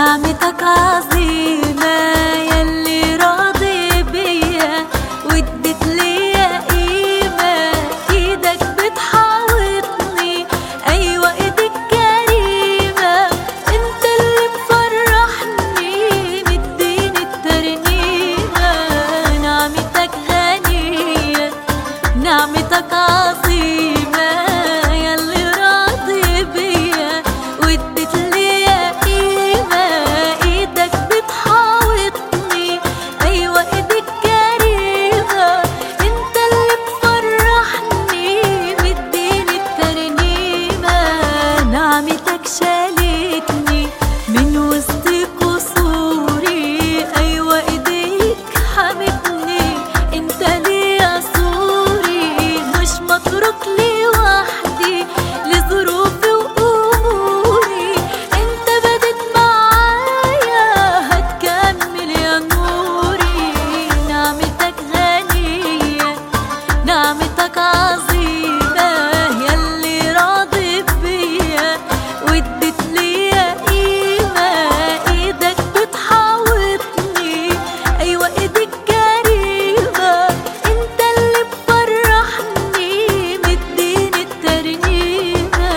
نعمتك عظيمة يلي راضي بيا واديت ليا قيمة ايدك بتحاوطني ايوه ايدك كريمة انت اللي مفرحني مديني الترنيمة نعمتك غنية نعمتك عظيمة يلي راضي بيا واديت ليا قيمة ايدك بتحاوطني ايوه ايدك كريمة انت اللي مفرحني مديني الترنيمة نعمتك شالتني من وسط قصوري ايوه ايديك حمتني انت ليا صوري مش متروك لوحدي لظروفي واموري انت بدت معايا هتكمل يا نوري نعمتك غنية نعمتك عظيمة يلي راضي بيا واديت ليا قيمة ايدك بتحاوطني ايوه ايدك كريمة انت اللي مفرحني مديني الترنيمة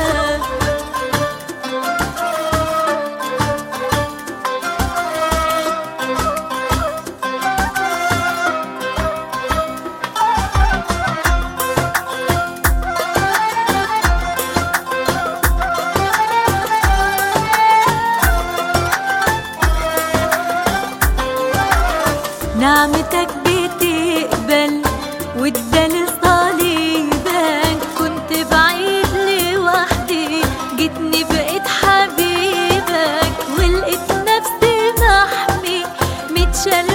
نعمتك بتقبل واداني صليبك كنت بعيد لوحدي جيتني بقيت حبيبك ولقيت نفسي محمي متشال